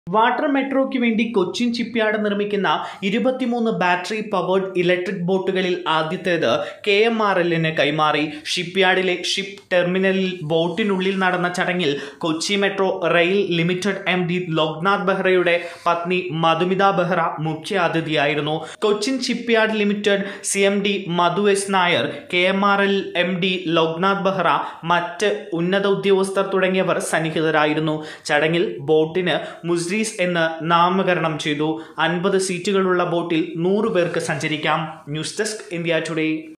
water മെട്രോയ്ക്ക് വേണ്ടി Cochin shipyard നിർമ്മിക്കുന്ന ഇരുപത്തിമൂന്ന് ബാറ്ററി പവേർഡ് ഇലക്ട്രിക് ബോട്ടുകളിൽ ആദ്യത്തേത് കെ എം ആർ എല്ലിന് കൈമാറി ഷിപ്പ്യാർഡിലെ ഷിപ്പ് ടെർമിനലിൽ ബോട്ടിനുള്ളിൽ നടന്ന ചടങ്ങിൽ Kochi Metro Rail Limited M D Loknath ബെഹ്റയുടെ പത്നി മധുമിത ബെഹ്റ മുഖ്യാതിഥിയായിരുന്നു Cochin Shipyard Limited C M D Madhu S Nair K M R L M D Loknath Behera മറ്റ് ഉന്നത ഉദ്യോഗസ്ഥർ തുടങ്ങിയവർ സന്നിഹിതരായിരുന്നു ചടങ്ങിൽ ബോട്ടിന് മുസ്രീസ് എന്ന് നാമകരണം ചെയ്തു അൻപത് സീറ്റുകളുള്ള ബോട്ടിൽ നൂറ് പേർക്ക് സഞ്ചരിക്കാം ന്യൂസ് ഡെസ്ക് ഇന്ത്യ ടുഡേ